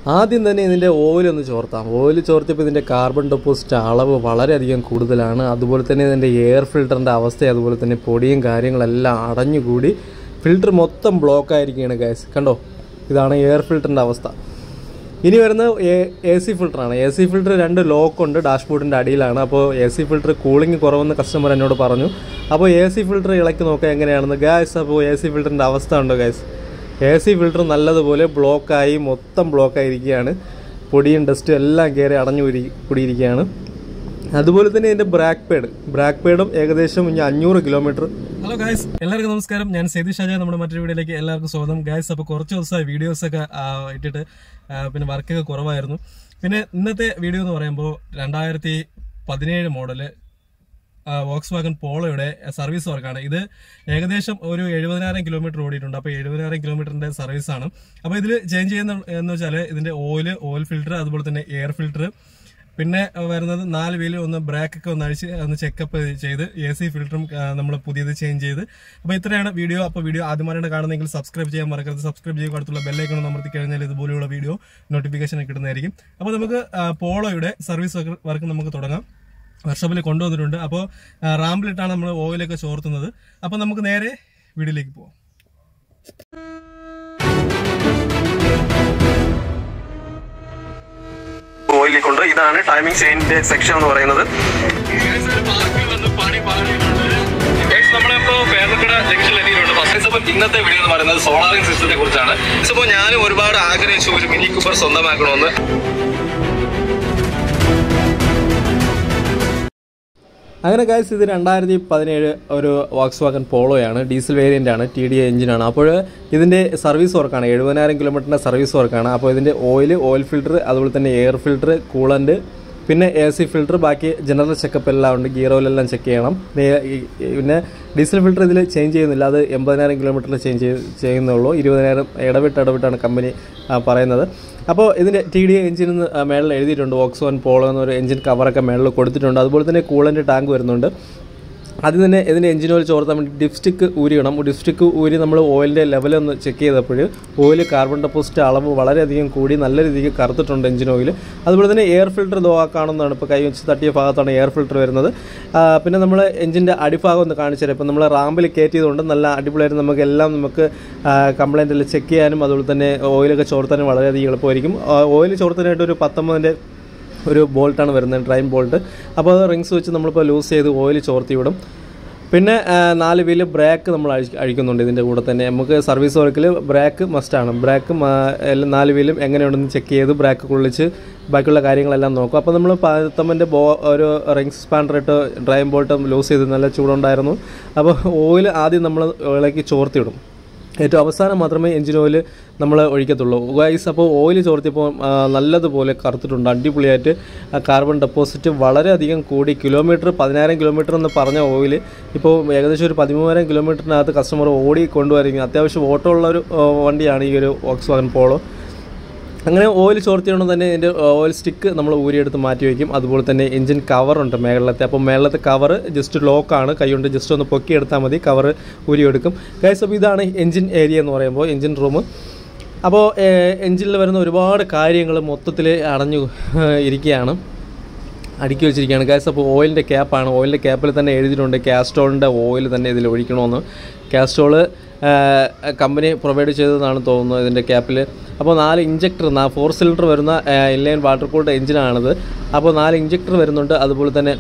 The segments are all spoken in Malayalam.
ആദ്യം തന്നെ ഇതിൻ്റെ ഓയിലൊന്ന് ചോർത്താം ഓയിൽ ചോർത്തിയപ്പോൾ ഇതിൻ്റെ കാർബൺ ഡെപ്പോസിറ്റ് അളവ് വളരെയധികം കൂടുതലാണ് അതുപോലെ തന്നെ ഇതിൻ്റെ എയർ ഫിൽറ്ററിൻ്റെ അവസ്ഥ അതുപോലെ തന്നെ പൊടിയും കാര്യങ്ങളെല്ലാം അടഞ്ഞുകൂടി ഫിൽറ്റർ മൊത്തം ബ്ലോക്ക് ആയിരിക്കുകയാണ് ഗൈസ് കണ്ടോ ഇതാണ് എയർ ഫിൽറ്ററിൻ്റെ അവസ്ഥ ഇനി വരുന്ന എ സി ഫിൽറ്ററാണ് എ സി ഫിൽറ്റർ രണ്ട് ലോക്ക് ഉണ്ട് ഡാഷ്ബോർഡിൻ്റെ അടിയിലാണ് അപ്പോൾ എ സി ഫിൽറ്റർ കൂളിംഗ് കുറവെന്ന് കസ്റ്റമർ എന്നോട് പറഞ്ഞു അപ്പോൾ എ സി ഫിൽറ്റർ ഇളക്കി നോക്കുക എങ്ങനെയാണെന്ന് ഗാസ് അപ്പോൾ എ സി ഫിൽറ്ററിൻ്റെ അവസ്ഥ ഉണ്ടോ ഗാസ് എ സി ഫിൽറ്റർ നല്ലതുപോലെ ബ്ലോക്കായി മൊത്തം ബ്ലോക്കായിരിക്കുകയാണ് പൊടിയും ഡസ്റ്റും എല്ലാം കയറി അടഞ്ഞു കൂടി- കൂടിയിരിക്കുകയാണ് അതുപോലെ തന്നെ ഇതിൻ്റെ ബ്രാക്ക് പേഡ് ബ്രാക്ക് പേഡും ഏകദേശം ഇനി അഞ്ഞൂറ് കിലോമീറ്റർ ഹലോ ഗായ്സ് എല്ലാവർക്കും നമസ്കാരം ഞാൻ സേതു ഷാജ നമ്മുടെ മറ്റൊരു വീഡിയോയിലേക്ക് എല്ലാവർക്കും സ്വാഗതം ഗായ്സ് അപ്പോൾ കുറച്ച് ദിവസമായി വീഡിയോസ് ഒക്കെ ആ, ഇട്ടിട്ട് ആ, പിന്നെ വർക്കൊക്കെ കുറവായിരുന്നു പിന്നെ ഇന്നത്തെ വീഡിയോ എന്ന് പറയുമ്പോൾ രണ്ടായിരത്തി പതിനേഴ് മോഡല് വോക്സ് വാഗൺ പോളോയുടെ സർവീസ് വർക്കാണ് ഇത് ഏകദേശം ഒരു എഴുപതിനായിരം കിലോമീറ്റർ ഓടിയിട്ടുണ്ട് അപ്പോൾ എഴുപതിനായിരം കിലോമീറ്ററിന്റെ സർവീസ് ആണ് അപ്പോൾ ഇതിൽ ചേഞ്ച് ചെയ്യുന്ന എന്ന് വെച്ചാൽ ഇതിന്റെ ഓയിൽ ഓയിൽ ഫിൽറ്റർ അതുപോലെ തന്നെ എയർ ഫിൽറ്റർ പിന്നെ വരുന്നത് നാല് വീല് ഒന്ന് ബ്രേക്ക് ഒക്കെ ഒന്ന് അഴിച്ച് ഒന്ന് ചെക്കപ്പ് ചെയ്ത് എ സി ഫിൽറ്ററും നമ്മൾ പുതിയത് ചേഞ്ച് ചെയ്ത് അപ്പോൾ ഇത്രയാണ് വീഡിയോ അപ്പോൾ വീഡിയോ ആദ്യമായിട്ട് കാണുന്നെങ്കിൽ സബ്സ്ക്രൈബ് ചെയ്യാൻ മറക്കരുത് സബ്സ്ക്രൈബ് ചെയ്യുക അടുത്തുള്ള ബെല്ലൈക്കൺ അമർത്തി കഴിഞ്ഞാൽ ഇതുപോലെയുള്ള വീഡിയോ നോട്ടിഫിക്കേഷൻ കിട്ടുന്നതായിരിക്കും അപ്പോൾ നമുക്ക് ആ, പോളോയുടെ സർവീസ് വർക്ക് നമുക്ക് തുടങ്ങാം വർക്ക്ഷോപ്പിൽ കൊണ്ടുവന്നിട്ടുണ്ട് അപ്പോൾ റാമ്പിലിട്ടാണ് നമ്മൾ ഓയിലൊക്കെ ചോർത്തുന്നത് അപ്പോൾ നമുക്ക് നേരെ വീഡിയോയിലേക്ക് പോവാം ഓയിലേക്കുണ്ട് ഇതാണ് ടൈമിംഗ് ചെയിനിന്റെ സെക്ഷൻ എന്ന് പറയുന്നത് നമ്മളിപ്പോ പേരക്കട ജംഗ്ഷനിൽ എത്തിയിട്ടുണ്ട് ഫസ്റ്റ് അപ്പോൾ ഇന്നത്തെ വീഡിയോ എന്ന് പറയുന്നത് സോളാറിംഗ് സിസ്റ്റത്തെ കുറിച്ചാണ് ഇപ്പോൾ ഞാനും ഒരുപാട് ആഗ്രഹിച്ചു ഒരു മിനി കൂപ്പർ സ്വന്തമാക്കണമെന്ന് അങ്ങനെ ഗൈസ് ഇത് രണ്ടായിരത്തി പതിനേഴ് ഒരു വോക്സ് വാഗൻ പോളോയാണ് ഡീസൽ വേരിയൻ്റ് ആണ് ടി ഡി എഞ്ചിനാണ് അപ്പോൾ ഇതിൻ്റെ സർവീസ് വർക്കാണ് എഴുപതിനായിരം കിലോമീറ്ററിൻ്റെ സർവീസ് വർക്കാണ് അപ്പോൾ ഇതിൻ്റെ ഓയിൽ ഓയിൽ ഫിൽറ്റർ അതുപോലെ തന്നെ എയർ ഫിൽറ്റർ കൂളൻ്റ് പിന്നെ എ സി ഫിൽറ്റർ ബാക്കി ജനറൽ ചെക്കപ്പ് എല്ലാം ഉണ്ട് ഗിയർ ഓയിലെല്ലാം ചെക്ക് ചെയ്യണം നേ- ഈ- പിന്നെ ഡീസൽ ഫിൽറ്റർ ഇതിൽ ചേഞ്ച് ചെയ്യുന്നില്ല അത് എൺപതിനായിരം കിലോമീറ്ററിൽ ചേഞ്ച് ചെയ്യുന്നുള്ളൂ ഇരുപതിനായിരം ഇടവിട്ട് ഇടവിട്ടാണ് കമ്പനി ആ, പറയുന്നത് അപ്പോൾ ഇതിൻ്റെ ടി ഡി എഞ്ചിൻ മേളിൽ എഴുതിയിട്ടുണ്ട് വോക്സ് വൺ പോളോ എന്നൊരു എഞ്ചിൻ കവറൊക്കെ മേളിൽ കൊടുത്തിട്ടുണ്ട് അതുപോലെ തന്നെ കൂളൻ്റ് ടാങ്ക് വരുന്നുണ്ട് ആദ്യം തന്നെ ഇതിൻ്റെ എഞ്ചിൻ ഓയിൽ ചോർത്താൻ വേണ്ടി ഡിപ്സ്റ്റിക്ക് ഊരിയിടണം ഡിപ്സ്റ്റിക്ക് ഊരി നമ്മൾ ഓയിലിൻ്റെ ലെവലൊന്ന് ചെക്ക് ചെയ്തപ്പോൾ ഓയിൽ കാർബൺ ഡെപ്പോസിറ്റ് അളവ് വളരെയധികം കൂടി നല്ല രീതിക്ക് കറുത്തിട്ടുണ്ട് എഞ്ചിൻ ഓയിൽ അതുപോലെ തന്നെ എയർ ഫിൽറ്റർ ദോ കാണുന്നതാണ് ഇപ്പോൾ കൈ വെച്ച് തട്ടിയ ഭാഗത്താണ് എയർ ഫിൽറ്റർ വരുന്നത് ആ, പിന്നെ നമ്മൾ എഞ്ചിൻ്റെ അടിഭാഗം ഒന്ന് കാണിച്ചു തരാം ഇപ്പം നമ്മൾ റാമ്പിൽ കയറ്റിയതുകൊണ്ട് നല്ല അടിപൊളിയായിട്ട് നമുക്ക് എല്ലാം നമുക്ക് കംപ്ലൈൻറ്റിൽ ചെക്ക് ചെയ്യാനും അതുപോലെ തന്നെ ഓയിലൊക്കെ ചോർത്താനും വളരെയധികം എളുപ്പമായിരിക്കും ഓയിൽ ചോർത്താനായിട്ട് ഒരു പത്തൊമ്പതിൻ്റെ ഒരു ബോൾട്ടാണ് വരുന്നത് ഡ്രൈം ബോൾട്ട് അപ്പോൾ അത് റിങ്സ് വെച്ച് നമ്മളിപ്പോൾ ലൂസ് ചെയ്ത് ഓയിൽ ചോർത്തി വിടും പിന്നെ ആ, നാല് വീല് ബ്രേക്ക് നമ്മൾ അഴി- അഴിക്കുന്നുണ്ട് ഇതിൻ്റെ കൂടെ തന്നെ നമുക്ക് സർവീസ് വർക്കിൽ ബ്രേക്ക് മസ്റ്റാണ് ബ്രേക്ക് എല്ലാം നാല് വീലും എങ്ങനെയുണ്ടെന്ന് ചെക്ക് ചെയ്ത് ബ്രേക്ക് കൊള്ളിച്ച് ബാക്കിയുള്ള കാര്യങ്ങളെല്ലാം നോക്കും അപ്പോൾ നമ്മൾ പത്തൊമ്പതിൻ്റെ ബോ ഒരു റിങ്സ് സ്പാൻഡർ ഇട്ട് ഡ്രൈം ബോൾട്ട് ലൂസ് ചെയ്ത് നല്ല ചൂടുണ്ടായിരുന്നു അപ്പോൾ ഓയിൽ ആദ്യം നമ്മൾ ഇളക്കി ചോർത്തി വിടും ഏറ്റവും അവസാനം മാത്രമേ എഞ്ചിൻ ഓയിൽ നമ്മൾ ഒഴിക്കത്തുള്ളൂ ഗൈസ് അപ്പോൾ ഓയിൽ ചോർത്തിയപ്പോൾ ആ, നല്ലതുപോലെ കറുത്തിട്ടുണ്ട് അടിപൊളിയായിട്ട് ആ കാർബൺ ഡെപ്പോസിറ്റ് വളരെയധികം കൂടി കിലോമീറ്റർ പതിനായിരം കിലോമീറ്റർ എന്ന് പറഞ്ഞ ഓയിൽ ഇപ്പോൾ ഏകദേശം ഒരു പതിമൂവായിരം കിലോമീറ്ററിനകത്ത് കസ്റ്റമർ ഓടി കൊണ്ടുവരികയും അത്യാവശ്യം ഓട്ടം ഉള്ള ഒരു ആ, വണ്ടിയാണ് ഈ ഒരു വോക്സ് വാഗൻ പോളോ അങ്ങനെ ഓയിൽ ചോർത്തിയോണ്ട് തന്നെ ഇതിൻ്റെ ഓയിൽ സ്റ്റിക്ക് നമ്മൾ ഊരിയെടുത്ത് മാറ്റി വയ്ക്കും അതുപോലെ തന്നെ എഞ്ചിൻ കവറുണ്ട് മേളത്തെ അപ്പോൾ മേളത്തെ കവർ ജസ്റ്റ് ലോക്കാണ് കൈകൊണ്ട് ജസ്റ്റ് ഒന്ന് പൊക്കിയെടുത്താൽ മതി കവർ ഊരിയെടുക്കും ഗൈസ് അപ്പോൾ ഇതാണ് എഞ്ചിൻ ഏരിയ എന്ന് പറയുമ്പോൾ എഞ്ചിൻ റൂം അപ്പോൾ എഞ്ചിനിൽ വരുന്ന ഒരുപാട് കാര്യങ്ങൾ മൊത്തത്തിൽ അടഞ്ഞു ഏഹ്, ഇരിക്കുകയാണ് അടുക്കി വെച്ചിരിക്കുകയാണ് ഗൈസ് അപ്പോൾ ഓയിലിൻ്റെ ക്യാപ്പാണ് ഓയിലിൻ്റെ ക്യാപ്പിൽ തന്നെ എഴുതിയിട്ടുണ്ട് കാസ്ട്രോളിൻ്റെ ഓയിൽ തന്നെ ഇതിൽ ഒഴിക്കണമെന്ന് കാസ്ട്രോള് കമ്പനി പ്രൊവൈഡ് ചെയ്തതെന്നാണ് തോന്നുന്നത് ഇതിൻ്റെ ക്യാപ്പിൽ അപ്പോൾ നാല് ഇഞ്ചക്ടർ ഫോർ സിലിണ്ടർ വരുന്ന ഇൻലൈൻ വാട്ടർ കൂൾഡ് എഞ്ചിനാണിത് അപ്പോൾ നാല് ഇഞ്ചക്ടർ വരുന്നുണ്ട് അതുപോലെ തന്നെ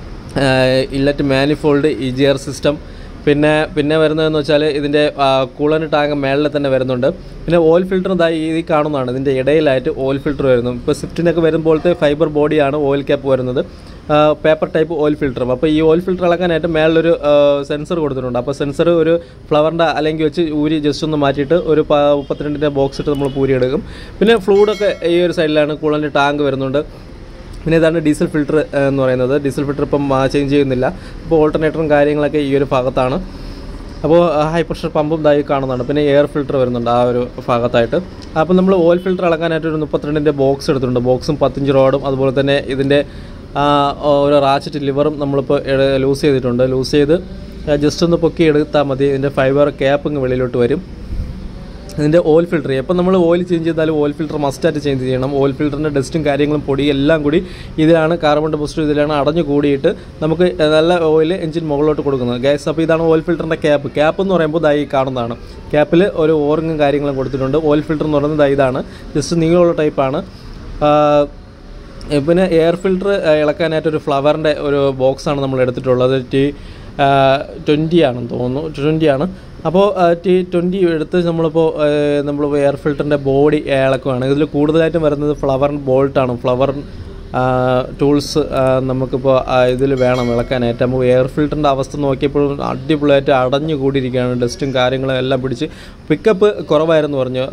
inlet manifold E G R system പിന്നെ പിന്നെ വരുന്നതെന്ന് വെച്ചാൽ ഇതിൻ്റെ കൂളൻ്റ് ടാങ്ക് മേളിൽ തന്നെ വരുന്നുണ്ട് പിന്നെ ഓയിൽ ഫിൽറ്റർ ഇതായി ഈ കാണുന്നതാണ് ഇതിൻ്റെ ഇടയിലായിട്ട് ഓയിൽ ഫിൽറ്റർ വരുന്നു ഇപ്പോൾ സ്വിഫ്റ്റിനൊക്കെ വരുമ്പോഴത്തെ ഫൈബർ ബോഡിയാണ് ഓയിൽ ക്യാപ്പ് വരുന്നത് പേപ്പർ ടൈപ്പ് ഓയിൽ ഫിൽറ്ററും അപ്പോൾ ഈ ഓയിൽ ഫിൽറ്റർ ഇളക്കാനായിട്ട് മേളിലൊരു സെൻസർ കൊടുത്തിട്ടുണ്ട് അപ്പോൾ സെൻസർ ഒരു ഫ്ലവറിൻ്റെ അല്ലെങ്കിൽ വെച്ച് ഊരി ജസ്റ്റ് ഒന്ന് മാറ്റിയിട്ട് ഒരു പ- മുപ്പത്തിരണ്ടിൻ്റെ ബോക്സ് ഇട്ട് നമ്മൾ പൂരിയെടുക്കും പിന്നെ ഫ്ലൂഡൊക്കെ ഈ ഒരു സൈഡിലാണ് കൂളൻ്റ് ടാങ്ക് വരുന്നുണ്ട് പിന്നെ ഇതാണ് ഡീസൽ ഫിൽറ്റർ എന്ന് പറയുന്നത് ഡീസൽ ഫിൽറ്റർ ഇപ്പം ചേഞ്ച് ചെയ്യുന്നില്ല അപ്പോൾ ഓൾട്ടർനേറ്ററും കാര്യങ്ങളൊക്കെ ഈ ഒരു ഭാഗത്താണ് അപ്പോൾ ഹൈ പ്രഷർ പമ്പും ഇതായി കാണുന്നുണ്ട് പിന്നെ എയർ ഫിൽറ്റർ വരുന്നുണ്ട് ആ ഒരു ഭാഗത്തായിട്ട് അപ്പോൾ നമ്മൾ ഓയിൽ ഫിൽറ്റർ ഇളക്കാനായിട്ട് ഒരു മുപ്പത്തിരണ്ടിൻ്റെ ബോക്സ് എടുത്തിട്ടുണ്ട് ബോക്സും പത്തിഞ്ച് റോഡും അതുപോലെ തന്നെ ഇതിൻ്റെ ആ, ഒരു റാച്ചറ്റ് ലിവറും നമ്മളിപ്പോൾ ലൂസ് ചെയ്തിട്ടുണ്ട് ലൂസ് ചെയ്ത് ജസ്റ്റ് ഒന്ന് പൊക്കി എടുത്താൽ മതി ഇതിൻ്റെ ഫൈബർ ക്യാപ്പ് ഇങ്ങ് വെളിയിലോട്ട് വരും ഇതിൻ്റെ ഓയിൽ ഫിൽറ്റർ എപ്പോൾ നമ്മൾ ഓയിൽ ചേഞ്ച് ചെയ്താലും ഓയിൽ ഫിൽറ്റർ മസ്റ്റായിട്ട് ചേഞ്ച് ചെയ്യണം ഓയിൽ ഫിൽറ്ററിൻ്റെ ഡസ്റ്റും കാര്യങ്ങളും പൊടിയും എല്ലാം കൂടി ഇതിലാണ് കാർബൺ ഡെപ്പോസിറ്റ് ഇതിലാണ് അടഞ്ഞു കൂടിയിട്ട് നമുക്ക് നല്ല ഓയിൽ എഞ്ചിൻ മുകളിലോട്ട് കൊടുക്കുന്നത് ഗ്യാസ് അപ്പോൾ ഇതാണ് ഓയിൽ ഫിൽറ്ററിൻ്റെ ക്യാപ്പ് ക്യാപ്പ് എന്ന് പറയുമ്പോൾ ദാ ഈ കാണുന്നതാണ് ക്യാപ്പിൽ ഒരു ഓറിങ്ങും കാര്യങ്ങളും കൊടുത്തിട്ടുണ്ട് ഓയിൽ ഫിൽറ്റർ എന്ന് പറയുന്നത് ദാ ഇതാണ് ജസ്റ്റ് നീളമുള്ള ടൈപ്പാണ് പിന്നെ എയർ ഫിൽറ്റർ ഇളക്കാനായിട്ട് ഒരു ഫ്ലവറിൻ്റെ ഒരു ബോക്സാണ് നമ്മൾ എടുത്തിട്ടുള്ളത് ടി ട്വൻറ്റി ആണെന്ന് തോന്നുന്നു ട്വൻറ്റി ആണ് അപ്പോൾ ടി ട്വൻറ്റി എടുത്ത് നമ്മളിപ്പോൾ നമ്മൾ എയർ ഫിൽറ്ററിൻ്റെ ബോഡി ഇളക്കുവാണ് ഇതിൽ കൂടുതലായിട്ടും വരുന്നത് ഫ്ലവർ ബോൾട്ടാണ് ഫ്ലവർ ടൂൾസ് നമുക്കിപ്പോൾ ഇതിൽ വേണം ഇളക്കാനായിട്ട് അപ്പോൾ എയർ ഫിൽറ്ററിൻ്റെ അവസ്ഥ നോക്കിയപ്പോൾ അടിപൊളിയായിട്ട് അടഞ്ഞു കൂടിയിരിക്കുകയാണ് ഡസ്റ്റും കാര്യങ്ങളും എല്ലാം പിടിച്ച് പിക്കപ്പ് കുറവായിരുന്നു പറഞ്ഞു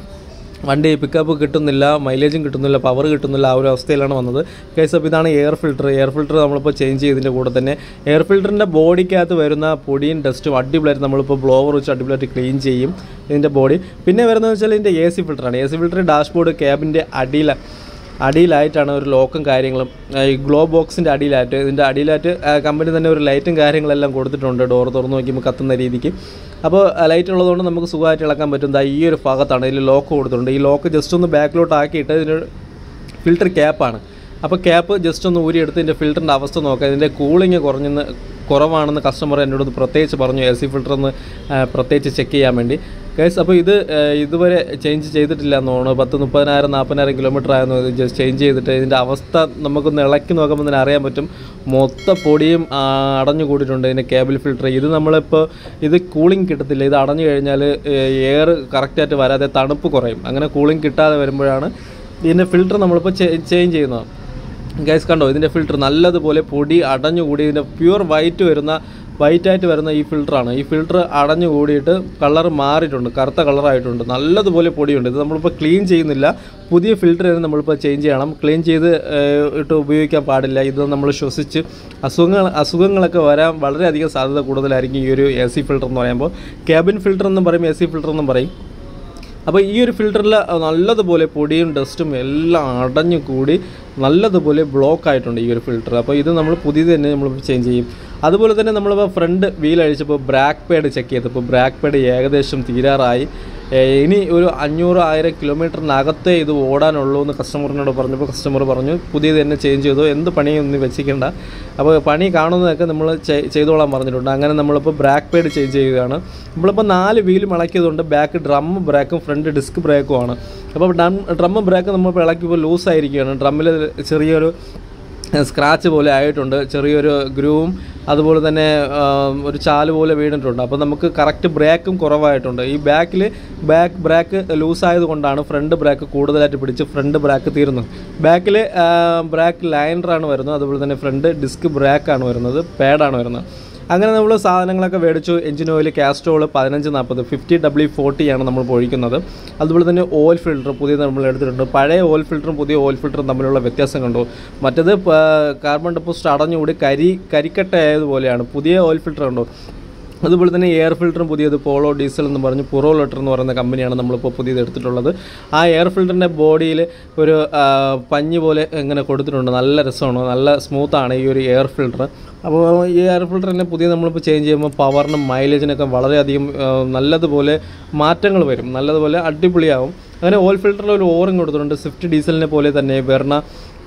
വണ്ടി പിക്കപ്പ് കിട്ടുന്നില്ല മൈലേജും കിട്ടുന്നില്ല പവർ കിട്ടുന്നില്ല ആ ഒരു അവസ്ഥയിലാണ് വന്നത് കേസ് അപ്പോൾ ഇതാണ് എയർ ഫിൽറ്റർ എയർ ഫിൽറ്റർ നമ്മളിപ്പോൾ ചേഞ്ച് ചെയ്തതിൻ്റെ കൂടെ തന്നെ എയർ ഫിൽറ്ററിൻ്റെ ബോഡിക്കകത്ത് വരുന്ന പൊടിയും ഡസ്റ്റും അടിപൊളിയായിട്ട് നമ്മളിപ്പോൾ ബ്ലോവർ വെച്ച് അടിപൊളിയായിട്ട് ക്ലീൻ ചെയ്യും ഇതിൻ്റെ ബോഡി പിന്നെ വരുന്നത് വെച്ചാൽ ഇതിൻ്റെ എ സി ഫിൽറ്ററാണ് എ സി ഫിൽറ്റർ ഡാഷ്ബോർഡ് ക്യാബിൻ്റെ അടിയിൽ അടിയിലായിട്ടാണ് ഒരു ലോക്കും കാര്യങ്ങളും ഈ ഗ്ലോ ബോക്സിൻ്റെ അടിയിലായിട്ട് ഇതിൻ്റെ അടിയിലായിട്ട് കമ്പനി തന്നെ ഒരു ലൈറ്റും കാര്യങ്ങളെല്ലാം കൊടുത്തിട്ടുണ്ട് ഡോർ തുറന്ന് നോക്കുമ്പോൾ കത്തുന്ന രീതിക്ക് അപ്പോൾ ലൈറ്റ് ഉള്ളതുകൊണ്ട് നമുക്ക് സുഖമായിട്ട് ഇളക്കാൻ പറ്റും ദാ ഈ ഒരു ഭാഗത്താണ് ഇതിൽ ലോക്ക് കൊടുത്തിട്ടുണ്ട് ഈ ലോക്ക് ജസ്റ്റ് ഒന്ന് ബാക്കിലോട്ട് ആക്കിയിട്ട് ഇതിന് ഫിൽറ്റർ ക്യാപ്പാണ് അപ്പോൾ ക്യാപ്പ് ജസ്റ്റ് ഒന്ന് ഊരിയെടുത്ത് ഇതിൻ്റെ ഫിൽറ്ററിൻ്റെ അവസ്ഥ നോക്കാം ഇതിൻ്റെ കൂളിംഗ് കുറഞ്ഞെന്ന് കുറവാണെന്ന് കസ്റ്റമർ എന്നോട് പ്രത്യേകിച്ച് പറഞ്ഞു എ സി ഫിൽറ്റർ ഒന്ന് പ്രത്യേകിച്ച് ചെക്ക് ചെയ്യാൻ വേണ്ടി ഗൈസ് അപ്പോൾ ഇത് ഇതുവരെ ചേഞ്ച് ചെയ്തിട്ടില്ല എന്ന് തോന്നുന്നു പത്ത് മുപ്പതിനായിരം നാൽപ്പതിനായിരം കിലോമീറ്റർ ആയിരുന്നു ഇത് ജസ്റ്റ് ചേഞ്ച് ചെയ്തിട്ട് ഇതിൻ്റെ അവസ്ഥ നമുക്കൊന്ന് ഇളക്കി നോക്കുമ്പോൾ തന്നെ അറിയാൻ പറ്റും മൊത്ത പൊടിയും അടഞ്ഞു കൂടിയിട്ടുണ്ട് ഇതിൻ്റെ കേബിൾ ഫിൽറ്റർ ഇത് നമ്മളിപ്പോൾ ഇത് കൂളിംഗ് കിട്ടത്തില്ല ഇത് അടഞ്ഞു കഴിഞ്ഞാൽ എയർ കറക്റ്റായിട്ട് വരാതെ തണുപ്പ് കുറയും അങ്ങനെ കൂളിംഗ് കിട്ടാതെ വരുമ്പോഴാണ് ഇതിൻ്റെ ഫിൽറ്റർ നമ്മളിപ്പോൾ ചേഞ്ച് ചെയ്യുന്നത് ഗൈസ് കണ്ടോ ഇതിൻ്റെ ഫിൽറ്റർ നല്ലതുപോലെ പൊടി അടഞ്ഞുകൂടി ഇതിൻ്റെ പ്യുവർ വൈറ്റ് വരുന്ന വൈറ്റായിട്ട് വരുന്ന ഈ ഫിൽറ്ററാണ് ഈ ഫിൽറ്റർ അടഞ്ഞു കൂടിയിട്ട് കളർ മാറിയിട്ടുണ്ട് കറുത്ത കളറായിട്ടുണ്ട് നല്ലതുപോലെ പൊടിയുണ്ട് ഇത് നമ്മളിപ്പോൾ ക്ലീൻ ചെയ്യുന്നില്ല പുതിയ ഫിൽറ്റർ നമ്മളിപ്പോൾ ചേഞ്ച് ചെയ്യണം ക്ലീൻ ചെയ്ത് ഇട്ട് ഉപയോഗിക്കാൻ പാടില്ല ഇത് നമ്മൾ ശ്വസിച്ച് അസുഖങ്ങൾ അസുഖങ്ങളൊക്കെ വരാൻ വളരെയധികം സാധ്യത കൂടുതലായിരിക്കും ഈ ഒരു എ സി ഫിൽറ്റർ എന്ന് പറയുമ്പോൾ ക്യാബിൻ ഫിൽറ്റർ എന്നും പറയും എ സി ഫിൽറ്റർ എന്നും പറയും അപ്പോൾ ഈ ഒരു ഫിൽറ്ററിൽ നല്ലതുപോലെ പൊടിയും ഡസ്റ്റും എല്ലാം അടഞ്ഞു കൂടി നല്ലതുപോലെ ബ്ലോക്ക് ആയിട്ടുണ്ട് ഈ ഒരു ഫിൽറ്റർ അപ്പോൾ ഇത് നമ്മൾ പുതിയത് തന്നെ നമ്മൾ ചേഞ്ച് ചെയ്യും അതുപോലെ തന്നെ നമ്മളിപ്പോൾ ഫ്രണ്ട് വീൽ അഴിച്ചപ്പോൾ ബ്രാക്ക് പാഡ് ചെക്ക് ചെയ്തപ്പോൾ ബ്രാക്ക് പാഡ് ഏകദേശം തീരാറായി ഇനി ഒരു അഞ്ഞൂറ് ആയിരം കിലോമീറ്ററിനകത്തേ ഇത് ഓടാനുള്ളൂ എന്ന് കസ്റ്റമറിനോട് പറഞ്ഞപ്പോൾ കസ്റ്റമർ പറഞ്ഞു പുതിയത് തന്നെ ചേഞ്ച് ചെയ്തു എന്ത് പണിയൊന്നും വെച്ചിക്കേണ്ട അപ്പോൾ പണി കാണുന്നതൊക്കെ നമ്മൾ ചെയ്തോളാൻ പറഞ്ഞിട്ടുണ്ട് അങ്ങനെ നമ്മളിപ്പോൾ ബ്രാക്ക് പാഡ് ചേഞ്ച് ചെയ്യുകയാണ് നമ്മളിപ്പോൾ നാല് വീലും ഇളക്കിയതുകൊണ്ട് ബാക്ക് ഡ്രം ബ്രേക്കും ഫ്രണ്ട് ഡിസ്ക് ബ്രേക്കും ആണ് അപ്പോൾ ഡ്രം ഡ്രം ബ്രേക്ക് നമ്മളിപ്പോൾ ഇളക്കിയപ്പോൾ ലൂസായിരിക്കുകയാണ് ഡ്രമ്മിൽ ചെറിയൊരു സ്ക്രാച്ച് പോലെ ആയിട്ടുണ്ട് ചെറിയൊരു ഗ്രൂവും അതുപോലെ തന്നെ ഒരു ചാല് പോലെ വീണിട്ടുണ്ട് അപ്പോൾ നമുക്ക് കറക്റ്റ് ബ്രേക്കും കുറവായിട്ടുണ്ട് ഈ ബാക്കിൽ ബാക്ക് ബ്രേക്ക് ലൂസായത് കൊണ്ടാണ് ഫ്രണ്ട് ബ്രേക്ക് കൂടുതലായിട്ട് പിടിച്ച് ഫ്രണ്ട് ബ്രേക്ക് തീരുന്നത് ബാക്കിൽ ബ്രേക്ക് ലൈനറാണ് വരുന്നത് അതുപോലെ തന്നെ ഫ്രണ്ട് ഡിസ്ക് ബ്രേക്കാണ് വരുന്നത് പാഡാണ് വരുന്നത് അങ്ങനെ നമ്മൾ സാധനങ്ങളൊക്കെ മേടിച്ചു എഞ്ചിൻ ഓയിൽ കാസ്ട്രോൾ പതിനഞ്ച് നാൽപ്പത് ഫിഫ്റ്റി ഡബ്ല്യു ഫോർട്ടിയാണ് നമ്മൾ ഒഴിക്കുന്നത് അതുപോലെ തന്നെ ഓയിൽ ഫിൽറ്റർ പുതിയത് നമ്മൾ എടുത്തിട്ടുണ്ട് പഴയ ഓയിൽ ഫിൽറ്ററും പുതിയ ഓയിൽ ഫിൽറ്ററും തമ്മിലുള്ള വ്യത്യാസം കണ്ടു മറ്റത് കാർബൺ ഡെപ്പോസിറ്റ് അടഞ്ഞുകൂടി കരി കരിക്കട്ട ആയതുപോലെയാണ് പുതിയ ഓയിൽ ഫിൽറ്റർ ഉണ്ടോ അതുപോലെ തന്നെ എയർ ഫിൽറ്ററും പുതിയത് പോളോ ഡീസൽ എന്ന് പറഞ്ഞ് പുറോ ലെറ്റർ എന്ന് പറയുന്ന കമ്പനിയാണ് നമ്മളിപ്പോൾ പുതിയത് എടുത്തിട്ടുള്ളത് ആ എയർ ഫിൽറ്ററിൻ്റെ ബോഡിയിൽ ഒരു പഞ്ഞ് പോലെ ഇങ്ങനെ കൊടുത്തിട്ടുണ്ട് നല്ല രസമാണ് നല്ല സ്മൂത്താണ് ഈ ഒരു എയർ ഫിൽറ്റർ അപ്പോൾ ഈ എയർ ഫിൽറ്റർ തന്നെ പുതിയ നമ്മളിപ്പോൾ ചേഞ്ച് ചെയ്യുമ്പോൾ പവറിനും മൈലേജിനൊക്കെ വളരെയധികം നല്ലതുപോലെ മാറ്റങ്ങൾ വരും നല്ലതുപോലെ അടിപൊളിയാവും അങ്ങനെ ഓയിൽ ഫിൽറ്ററിൽ ഒരു ഓറിങ് കൊടുത്തിട്ടുണ്ട് സ്വിഫ്റ്റ് ഡീസലിനെ പോലെ തന്നെ വെർണ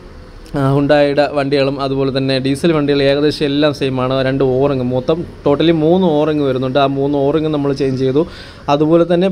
ഹുണ്ടായുടെ വണ്ടികളും അതുപോലെ തന്നെ ഡീസൽ വണ്ടികൾ ഏകദേശം എല്ലാം സെയിമാണ് രണ്ട് ഓറിങ് മൊത്തം ടോട്ടലി മൂന്ന് ഓറിങ് വരുന്നുണ്ട് ആ മൂന്ന് ഓറിങ് നമ്മൾ ചേഞ്ച് ചെയ്തു അതുപോലെ തന്നെ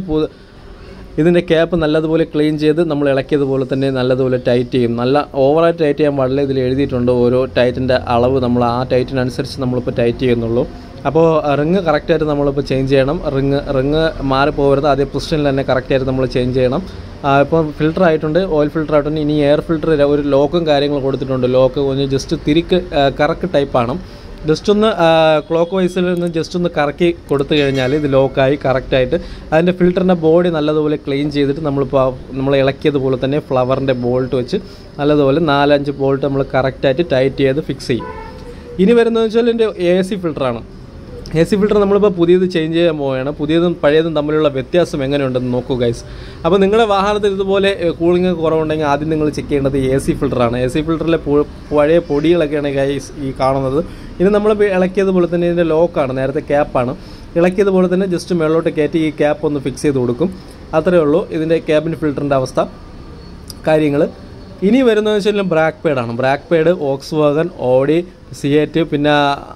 ഇതിൻ്റെ ക്യാപ്പ് നല്ലതുപോലെ ക്ലീൻ ചെയ്ത് നമ്മൾ ഇളക്കിയതുപോലെ തന്നെ നല്ലതുപോലെ ടൈറ്റ് ചെയ്യും നല്ല ഓവറായിട്ട് ടൈറ്റ് ചെയ്യാൻ പാടില്ല ഇതിൽ എഴുതിയിട്ടുണ്ട് ഓരോ ടൈറ്റിൻ്റെ അളവ് നമ്മൾ ആ ടൈറ്റിനനുസരിച്ച് നമ്മളിപ്പോൾ ടൈറ്റ് ചെയ്യുന്നുള്ളൂ അപ്പോൾ റിങ് കറക്റ്റായിട്ട് നമ്മളിപ്പോൾ ചേഞ്ച് ചെയ്യണം റിങ് റിങ് മാറിപ്പോകരുത് അതേ പൊസിഷനിൽ തന്നെ കറക്റ്റായിട്ട് നമ്മൾ ചേഞ്ച് ചെയ്യണം ഇപ്പോൾ ഫിൽറ്റർ ആയിട്ടുണ്ട് ഓയിൽ ഫിൽറ്റർ ആയിട്ടുണ്ട് ഇനി എയർ ഫിൽറ്റർ ഒരു ലോക്കും കാര്യങ്ങളും കൊടുത്തിട്ടുണ്ട് ലോക്ക് ഒന്ന് ജസ്റ്റ് തിരിക്ക് കറക്റ്റ് ടൈപ്പാണ് ജസ്റ്റ് ഒന്ന് ക്ലോക്ക് വൈസിൽ നിന്ന് ജസ്റ്റ് ഒന്ന് കറക്കി കൊടുത്തു കഴിഞ്ഞാൽ ഇത് ലോക്കായി കറക്റ്റായിട്ട് അതിൻ്റെ ഫിൽറ്ററിൻ്റെ ബോഡി നല്ലതുപോലെ ക്ലീൻ ചെയ്തിട്ട് നമ്മളിപ്പോൾ നമ്മൾ ഇളക്കിയതുപോലെ തന്നെ ഫ്ലവറിൻ്റെ ബോൾട്ട് വെച്ച് നല്ലതുപോലെ നാലഞ്ച് ബോൾട്ട് നമ്മൾ കറക്റ്റായിട്ട് ടൈറ്റ് ചെയ്ത് ഫിക്സ് ചെയ്യും ഇനി വരുന്നതെന്ന് വെച്ചാൽ എൻ്റെ എ സി ഫിൽറ്ററാണ് എ സി ഫിൽറ്റർ നമ്മളിപ്പോൾ പുതിയത് ചേഞ്ച് ചെയ്യാൻ പോവുകയാണ് പുതിയതും പഴയതും തമ്മിലുള്ള വ്യത്യാസം എങ്ങനെയുണ്ടെന്ന് നോക്കൂ ഗൈസ് അപ്പോൾ നിങ്ങളുടെ വാഹനത്തിൽ ഇതുപോലെ കൂളിംഗ് കുറവുണ്ടെങ്കിൽ ആദ്യം നിങ്ങൾ ചെക്ക് ചെയ്യേണ്ടത് എ സി ഫിൽറ്ററാണ് എ സി ഫിൽറ്ററിലെ പഴയ പൊടികളൊക്കെയാണ് ഗൈസ് ഈ കാണുന്നത് ഇത് നമ്മൾ ഇളക്കിയതുപോലെ തന്നെ ഇതിൻ്റെ ലോക്കാണ് നേരത്തെ ക്യാപ്പാണ് ഇളക്കിയതുപോലെ തന്നെ ജസ്റ്റ് മേളോട്ട് കയറ്റി ഈ ക്യാപ്പ് ഒന്ന് ഫിക്സ് ചെയ്ത് കൊടുക്കും അത്രയേ ഉള്ളൂ ഇതിൻ്റെ ക്യാബിൻ ഫിൽറ്ററിൻ്റെ അവസ്ഥ കാര്യങ്ങൾ ഇനി വരുന്നതെന്ന് വെച്ചാൽ ബ്രാക്ക് പേഡാണ് brake pad Volkswagen Audi Seat പിന്നെ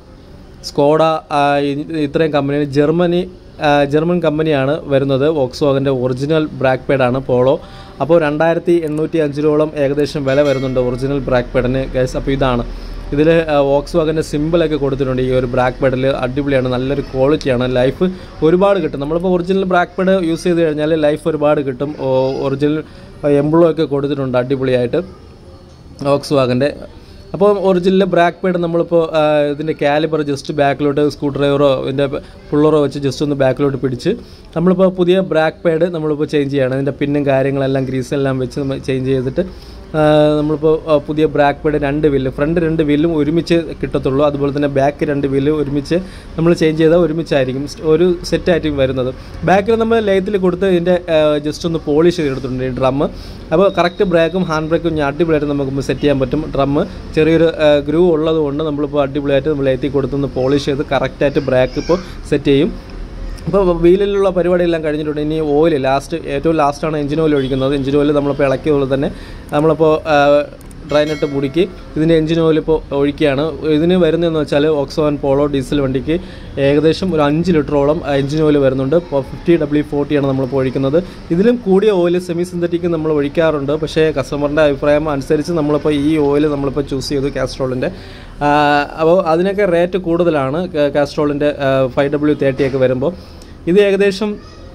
സ്കോഡ ആ, ഇ- ഇത്രയും കമ്പനി ജർമ്മനി ആ, ജർമ്മൻ കമ്പനിയാണ് വരുന്നത് വോക്സ് വാഗൻ്റെ ഒറിജിനൽ ബ്രാക്ക് പേഡാണ് പോളോ അപ്പോൾ രണ്ടായിരത്തി എണ്ണൂറ്റി അഞ്ചിലോളം ഏകദേശം വില വരുന്നുണ്ട് ഒറിജിനൽ ബ്രാക്ക് പേഡിന് ഗൈസ് അപ്പോൾ ഇതാണ് ഇതിൽ വോക്സ് വാഗൻ്റെ സിമ്പിളൊക്കെ കൊടുത്തിട്ടുണ്ട് ഈ ഒരു ബ്രാക്ക് പേഡിൽ അടിപൊളിയാണ് നല്ലൊരു ക്വാളിറ്റിയാണ് ലൈഫ് ഒരുപാട് കിട്ടും നമ്മളിപ്പോൾ ഒറിജിനൽ ബ്രാക്ക് പേഡ് യൂസ് ചെയ്ത് കഴിഞ്ഞാൽ ലൈഫ് ഒരുപാട് കിട്ടും ഒറിജിനൽ എംബ്ലോ ഒക്കെ കൊടുത്തിട്ടുണ്ട് അടിപൊളിയായിട്ട് ഓക്സ് വാഗൻ്റെ അപ്പോൾ ഒറിജിനൽ ബ്രാക്ക് പേഡ് നമ്മളിപ്പോൾ ആ, ഇതിൻ്റെ കാലിബർ ജസ്റ്റ് ബാക്കിലോട്ട് സ്ക്രൂ ഡ്രൈവറോ ഇതിൻ്റെ പുള്ളറോ വെച്ച് ജസ്റ്റ് ഒന്ന് ബാക്കിലോട്ട് പിടിച്ച് നമ്മളിപ്പോൾ പുതിയ ബ്രാക്ക് പേഡ് നമ്മളിപ്പോൾ ചേഞ്ച് ചെയ്യണം ഇതിൻ്റെ പിന്നും കാര്യങ്ങളെല്ലാം ഗ്രീസെല്ലാം വെച്ച് നമ്മൾ ചേഞ്ച് ചെയ്തിട്ട് ആ, നമ്മളിപ്പോൾ ആ, പുതിയ ബ്രാക്ക് പേഡ് രണ്ട് വീല് ഫ്രണ്ട് രണ്ട് വീലും ഒരുമിച്ച് കിട്ടത്തുള്ളൂ അതുപോലെ തന്നെ ബാക്ക് രണ്ട് വീല് ഒരുമിച്ച് നമ്മൾ ചേഞ്ച് ചെയ്താൽ ഒരുമിച്ചായിരിക്കും സ്റ്റ് ഒരു സെറ്റായിരിക്കും വരുന്നത് ബാക്കിൽ നമ്മൾ ലെയ്ത്തിൽ കൊടുത്ത് ഇതിൻ്റെ ജസ്റ്റ് ഒന്ന് പോളിഷ് ചെയ്തെടുത്തിട്ടുണ്ട് ഈ ഡ്രം അപ്പോൾ കറക്റ്റ് ബ്രേക്കും ഹാൻഡ് ബ്രേക്കും ഞാൻ അടിപൊളിയായിട്ട് നമുക്ക് സെറ്റ് ചെയ്യാൻ പറ്റും ഡ്രം ചെറിയൊരു ഗ്രൂ ഉള്ളത് കൊണ്ട് നമ്മളിപ്പോൾ അടിപൊളിയായിട്ട് നമ്മൾ ലെയ്ത്തിൽ കൊടുത്തൊന്ന് പോളിഷ് ചെയ്ത് കറക്റ്റായിട്ട് ബ്രേക്ക് ഇപ്പോൾ സെറ്റ് ചെയ്യും ഇപ്പോൾ വീലിലുള്ള പരിപാടിയെല്ലാം കഴിഞ്ഞിട്ടുണ്ട് ഇനി ഓയിൽ ലാസ്റ്റ് ഏറ്റവും ലാസ്റ്റാണ് എഞ്ചിൻ ഓയിൽ ഒഴിക്കുന്നത് എഞ്ചിൻ ഓയിൽ നമ്മളിപ്പോൾ ഇളക്കിയതുപോലെ തന്നെ നമ്മളിപ്പോൾ ഡ്രൈനിട്ട് മുടുക്കി ഇതിൻ്റെ എഞ്ചിൻ ഓയിൽ ഇപ്പോൾ ഒഴിക്കുകയാണ് ഇതിന് വരുന്നതെന്ന് വെച്ചാൽ ഓക്സോൺ പോളോ ഡീസൽ വണ്ടിക്ക് ഏകദേശം ഒരു അഞ്ച് ലിറ്ററോളം എഞ്ചിൻ ഓയിൽ വരുന്നുണ്ട് ഇപ്പോൾ ഫിഫ്റ്റി ഡബ്ല്യു ഫോർട്ടിയാണ് നമ്മളിപ്പോൾ ഒഴിക്കുന്നത് ഇതിലും കൂടിയ ഓയിൽ സെമി സിന്തറ്റിക് നമ്മൾ ഒഴിക്കാറുണ്ട് പക്ഷേ കസ്റ്റമറിൻ്റെ അഭിപ്രായം അനുസരിച്ച് നമ്മളിപ്പോൾ ഈ ഓയിൽ നമ്മളിപ്പോൾ ചൂസ് ചെയ്തു കാസ്ട്രോളിൻ്റെ അപ്പോൾ അതിനൊക്കെ റേറ്റ് കൂടുതലാണ് കാസ്ട്രോളിൻ്റെ ഫൈവ് ഡബ്ല്യു തേർട്ടി ഒക്കെ വരുമ്പോൾ ഇത് ഏകദേശം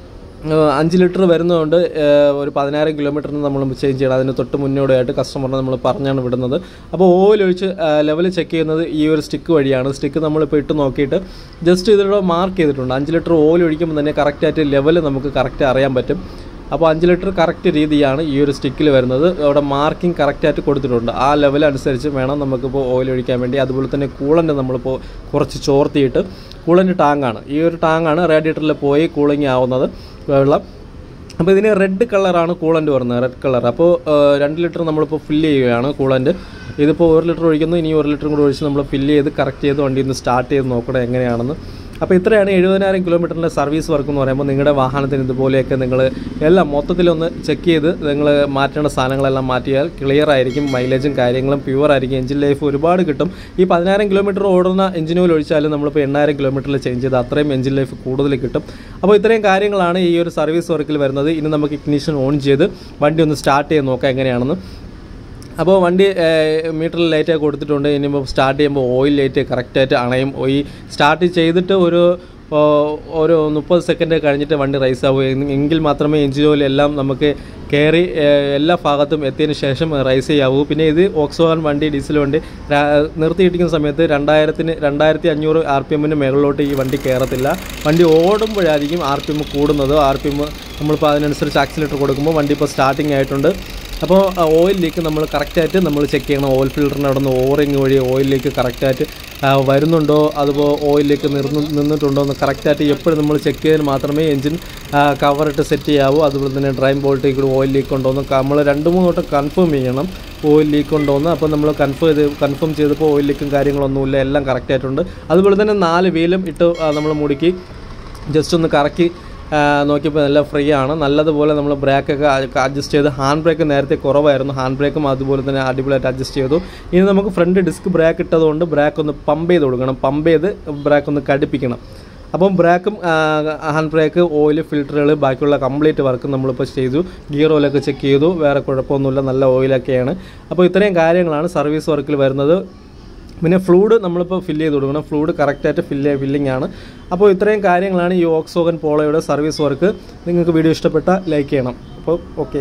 ആ, അഞ്ച് ലിറ്റർ വരുന്നതുകൊണ്ട് ആ, ഒരു പതിനായിരം കിലോമീറ്ററിന് നമ്മൾ ചേഞ്ച് ചെയ്യണം അതിന് തൊട്ട് മുന്നോടിയായിട്ട് കസ്റ്റമറിനെ നമ്മൾ പറഞ്ഞാണ് വിടുന്നത് അപ്പോൾ ഓയിൽ ഒഴിച്ച് ലെവൽ ചെക്ക് ചെയ്യുന്നത് ഈ ഒരു സ്റ്റിക്ക് വഴിയാണ് സ്റ്റിക്ക് നമ്മളിപ്പോൾ ഇട്ട് നോക്കിയിട്ട് ജസ്റ്റ് ഇതിലൂടെ മാർക്ക് ചെയ്തിട്ടുണ്ട് അഞ്ച് ലിറ്റർ ഓയിൽ ഒഴിക്കുമ്പോൾ തന്നെ കറക്റ്റായിട്ട് ലെവൽ നമുക്ക് കറക്റ്റ് അറിയാൻ പറ്റും അപ്പോൾ അഞ്ച് ലിറ്റർ കറക്റ്റ് രീതിയാണ് ഈ ഒരു സ്റ്റിക്കിൽ വരുന്നത് അവിടെ മാർക്കിംഗ് കറക്റ്റായിട്ട് കൊടുത്തിട്ടുണ്ട് ആ ലെവൽ അനുസരിച്ച് വേണം നമുക്കിപ്പോൾ ഓയിൽ ഒഴിക്കാൻ വേണ്ടി അതുപോലെ തന്നെ കൂളൻ്റ് നമ്മളിപ്പോൾ കുറച്ച് ചോർത്തിയിട്ട് കൂളൻ്റ് ടാങ്കാണ് ഈ ഒരു ടാങ്കാണ് റേഡിയേറ്ററിൽ പോയി കൂളിംഗ് ആവുന്നത് വെള്ളം അപ്പോൾ ഇതിന് റെഡ് കളറാണ് കൂളൻ്റ് വരുന്നത് റെഡ് കളർ അപ്പോൾ രണ്ട് ലിറ്റർ നമ്മളിപ്പോൾ ഫില്ല് ചെയ്യുകയാണ് കൂളൻ്റ് ഇതിപ്പോൾ ഒരു ലിറ്റർ ഒഴിക്കുന്നു ഇനി ഒരു ലിറ്ററും കൂടി ഒഴിച്ച് നമ്മൾ ഫില്ല് ചെയ്ത് കറക്റ്റ് ചെയ്ത് വണ്ടി ഒന്ന് സ്റ്റാർട്ട് ചെയ്ത് നോക്കണം എങ്ങനെയാണെന്ന് അപ്പോൾ ഇത്രയാണ് എഴുപതിനായിരം കിലോമീറ്ററിൻ്റെ സർവീസ് വർക്ക് എന്ന് പറയുമ്പോൾ നിങ്ങളുടെ വാഹനത്തിന് ഇതുപോലെയൊക്കെ നിങ്ങൾ എല്ലാം മൊത്തത്തിലൊന്ന് ചെക്ക് ചെയ്ത് നിങ്ങൾ മാറ്റേണ്ട സാധനങ്ങളെല്ലാം മാറ്റിയാൽ ക്ലിയർ ആയിരിക്കും മൈലേജും കാര്യങ്ങളും പ്യുവർ ആയിരിക്കും എഞ്ചിൻ ലൈഫ് ഒരുപാട് കിട്ടും ഈ പതിനായിരം കിലോമീറ്റർ ഓടുന്ന എഞ്ചിൻ ഓയിൽ ഒഴിച്ചാലും നമ്മളിപ്പോൾ എണ്ണായിരം കിലോമീറ്ററിൽ ചേഞ്ച് ചെയ്ത് അത്രയും എഞ്ചിൻ ലൈഫ് കൂടുതൽ കിട്ടും അപ്പോൾ ഇത്രയും കാര്യങ്ങളാണ് ഈ ഒരു സർവീസ് വർക്കിൽ വരുന്നത് ഇനി നമുക്ക് ഇഗ്നിഷൻ ഓൺ ചെയ്ത് വണ്ടി ഒന്ന് സ്റ്റാർട്ട് ചെയ്ത് നോക്കാം എങ്ങനെയാണെന്ന് അപ്പോൾ വണ്ടി മീറ്ററിൽ ലൈറ്റ് കൊടുത്തിട്ടുണ്ട് ഇനിയിപ്പോൾ സ്റ്റാർട്ട് ചെയ്യുമ്പോൾ ഓയിൽ ലൈറ്റ് കറക്റ്റായിട്ട് അണയും ഈ സ്റ്റാർട്ട് ചെയ്തിട്ട് ഒരു ഓ, ഒരു മുപ്പത് സെക്കൻഡ് കഴിഞ്ഞിട്ട് വണ്ടി റൈസ് ആവുക എങ്കിൽ മാത്രമേ എഞ്ചിൻ ഓയിൽ എല്ലാം നമുക്ക് കയറി ഏഹ്, എല്ലാ ഭാഗത്തും എത്തിയതിന് ശേഷം റൈസ് ചെയ്യാവൂ പിന്നെ ഇത് ഓക്സോൺ വണ്ടി ഡീസൽ വണ്ടി രാ- നിർത്തിയിട്ടിരിക്കുന്ന സമയത്ത് രണ്ടായിരത്തിന് രണ്ടായിരത്തി അഞ്ഞൂറ് ആർ പി എമ്മിന് മുകളിലോട്ട് ഈ വണ്ടി കയറത്തില്ല വണ്ടി ഓടുമ്പോഴായിരിക്കും ആർ പി എം കൂടുന്നത് ആർ പി എം നമ്മളിപ്പോൾ അതിനനുസരിച്ച് ആക്സിലേറ്റർ കൊടുക്കുമ്പോൾ വണ്ടി ഇപ്പോൾ സ്റ്റാർട്ടിങ് ആയിട്ടുണ്ട് അപ്പോൾ ഓയിൽ ലീക്ക് നമ്മൾ കറക്റ്റായിട്ട് നമ്മൾ ചെക്ക് ചെയ്യണം ഓയിൽ ഫിൽറ്ററിന് അവിടെ നിന്ന് ഓറിങ് വഴി ഓയിൽ ലീക്ക് കറക്റ്റായിട്ട് വരുന്നുണ്ടോ അതുപോലെ ഓയിൽ ലീക്ക് നിർന്ന് നിന്നിട്ടുണ്ടോ എന്ന് കറക്റ്റായിട്ട് എപ്പോഴും നമ്മൾ ചെക്ക് ചെയ്തതിന് മാത്രമേ എഞ്ചിൻ കവറിട്ട് സെറ്റ് ചെയ്യാവൂ അതുപോലെ തന്നെ ഡ്രൈം ബോൾട്ടിൽ കൂടി ഓയിൽ ലീക്ക് ഉണ്ടോ എന്ന് നമ്മൾ രണ്ട് മൂന്ന് വട്ടം കൺഫേം ചെയ്യണം ഓയിൽ ലീക്ക് ഉണ്ടോ എന്ന് അപ്പോൾ നമ്മൾ കൺഫേം ചെയ്ത് കൺഫേം ചെയ്തപ്പോൾ ഓയിൽ ലീക്കും കാര്യങ്ങളൊന്നുമില്ല എല്ലാം കറക്റ്റായിട്ടുണ്ട് അതുപോലെ തന്നെ നാല് വീലും ഇട്ട് നമ്മൾ മുടുക്കി ജസ്റ്റ് ഒന്ന് കറക്കി ആ, നോക്കിയപ്പോൾ നല്ല ഫ്രീ ആണ് നല്ലതുപോലെ നമ്മൾ ബ്രേക്കൊക്കെ അഡ്ജസ്റ്റ് ചെയ്ത് ഹാൻഡ് ബ്രേക്ക് നേരത്തെ കുറവായിരുന്നു ഹാൻഡ് ബ്രേക്കും അതുപോലെ തന്നെ അടിപൊളിയായിട്ട് അഡ്ജസ്റ്റ് ചെയ്തു ഇനി നമുക്ക് ഫ്രണ്ട് ഡിസ്ക് ബ്രേക്ക് ഇട്ടതുകൊണ്ട് ബ്രേക്ക് ഒന്ന് പമ്പ് ചെയ്ത് കൊടുക്കണം പമ്പ് ചെയ്ത് ബ്രേക്ക് ഒന്ന് കടുപ്പിക്കണം അപ്പം ബ്രേക്കും ഹാൻഡ് ബ്രേക്ക് ഓയിൽ ഫിൽറ്ററുകൾ ബാക്കിയുള്ള കംപ്ലീറ്റ് വർക്ക് നമ്മളിപ്പോൾ ചെയ്തു ഗിയർ ഓയിലൊക്കെ ചെക്ക് ചെയ്തു വേറെ കുഴപ്പമൊന്നുമില്ല നല്ല ഓയിലൊക്കെയാണ് അപ്പോൾ ഇത്രയും കാര്യങ്ങളാണ് സർവീസ് വർക്കിൽ വരുന്നത് പിന്നെ ഫ്ലൂഡ് നമ്മളിപ്പോൾ ഫില്ല് ചെയ്ത് കൊടുക്കണം ഫ്ലൂഡ് കറക്റ്റായിട്ട് ഫില്ല് ഫില്ലിംഗ് ആണ് അപ്പോൾ ഇത്രയും കാര്യങ്ങളാണ് ഈ ഓക്സോഗൻ പോളോയുടെ സർവീസ് വർക്ക് നിങ്ങൾക്ക് വീഡിയോ ഇഷ്ടപ്പെട്ട ലൈക്ക് ചെയ്യണം അപ്പോൾ ഓക്കെ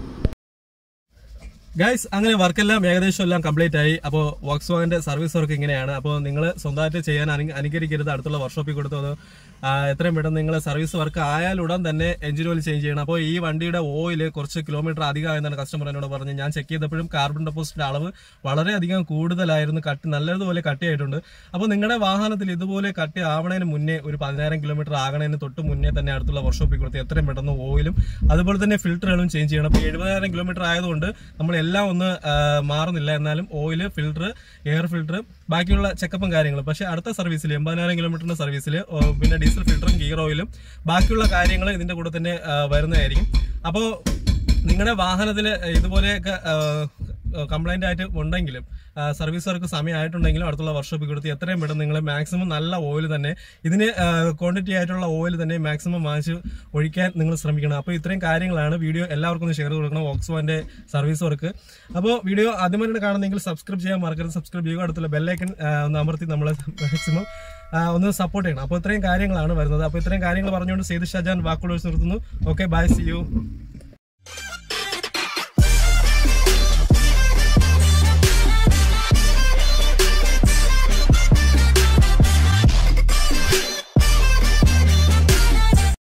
ഗൈസ് അങ്ങനെ വർക്കെല്ലാം ഏകദേശം എല്ലാം കംപ്ലീറ്റ് ആയി അപ്പോൾ വോക്സ് വാഗന്റെ സർവീസ് വർക്ക് ഇങ്ങനെയാണ് അപ്പോൾ നിങ്ങൾ സ്വന്തമായിട്ട് ചെയ്യാൻ അനു- അനുകരിക്കരുത് അടുത്തുള്ള വർക്ക്ഷോപ്പിൽ കൊടുത്തു അത് ആ, എത്രയും പെട്ടെന്ന് നിങ്ങൾ സർവീസ് വർക്ക് ആയാലുടൻ തന്നെ എഞ്ചിൻ ഓയിൽ ചേഞ്ച് ചെയ്യണം അപ്പോൾ ഈ വണ്ടിയുടെ ഓയിൽ കുറച്ച് കിലോമീറ്റർ അധികമായെന്നാണ് കസ്റ്റമർ എന്നോട് പറഞ്ഞ് ഞാൻ ചെക്ക് ചെയ്തപ്പോഴും കാർബൺ ഡെപ്പോസിറ്റിന്റെ അളവ് വളരെയധികം കൂടുതലായിരുന്നു കട്ടി നല്ലതുപോലെ കട്ടിയായിട്ടുണ്ട് അപ്പോൾ നിങ്ങളുടെ വാഹനത്തിൽ ഇതുപോലെ കട്ടി ആവണതിന് മുന്നേ ഒരു പതിനായിരം കിലോമീറ്റർ ആകണതിന് തൊട്ട് മുന്നേ തന്നെ അടുത്തുള്ള വർക്ക്ഷോപ്പിൽ കൊടുത്ത് എത്രയും പെട്ടെന്ന് ഓയിലും അതുപോലെ തന്നെ ഫിൽറ്ററുകളും ചേഞ്ച് ചെയ്യണം അപ്പോൾ എഴുപതായിരം കിലോമീറ്റർ ആയതുകൊണ്ട് നമ്മൾ എല്ലാം ഒന്ന് ആ, മാറുന്നില്ല എന്നാലും ഓയിൽ ഫിൽട്ടർ എയർ ഫിൽട്ടർ ബാക്കിയുള്ള ചെക്കപ്പും കാര്യങ്ങളും പക്ഷേ അടുത്ത സർവീസിൽ എൺപതിനായിരം കിലോമീറ്ററിന്റെ സർവീസിൽ പിന്നെ ഡീസൽ ഫിൽട്ടറും ഗിയർ ഓയിലും ബാക്കിയുള്ള കാര്യങ്ങൾ ഇതിന്റെ കൂടെ തന്നെ ആ, വരുന്നതായിരിക്കും അപ്പോൾ നിങ്ങളുടെ വാഹനത്തിൽ ഇതുപോലെയൊക്കെ കംപ്ലൈന്റ് ആയിട്ട് ഉണ്ടെങ്കിലും സർവീസ് വർക്ക് സമയമായിട്ടുണ്ടെങ്കിലും അടുത്തുള്ള വർക്ക്ഷോപ്പിൽ കൊടുത്ത് എത്രയും പെട്ടെന്ന് നിങ്ങൾ മാക്സിമം നല്ല ഓയിൽ തന്നെ ഇതിന് ക്വാണ്ടിറ്റി ആയിട്ടുള്ള ഓയിൽ തന്നെ മാക്സിമം വാങ്ങിച്ച് ഒഴിക്കാൻ നിങ്ങൾ ശ്രമിക്കണം അപ്പോൾ ഇത്രയും കാര്യങ്ങളാണ് വീഡിയോ എല്ലാവർക്കും ഒന്ന് ഷെയർ ചെയ്ത് കൊടുക്കണം ഓക്സ്വാന്റെ സർവീസ് വർക്ക് അപ്പോൾ വീഡിയോ ആദ്യമായിട്ട് കാണുന്നെങ്കിൽ സബ്സ്ക്രൈബ് ചെയ്യാൻ മറക്കരുത് സബ്സ്ക്രൈബ് ചെയ്യുക അടുത്തുള്ള ബെല്ലൈക്കൺ ഒന്ന് അമർത്തി നമ്മളെ മാക്സിമം ഒന്ന് സപ്പോർട്ട് ചെയ്യണം അപ്പോൾ ഇത്രയും കാര്യങ്ങളാണ് വരുന്നത് അപ്പോൾ ഇത്രയും കാര്യങ്ങൾ പറഞ്ഞുകൊണ്ട് സേതു ഷാജാൻ വാക്കുകൾ നിർത്തുന്നു ഓക്കെ ബൈ സി യു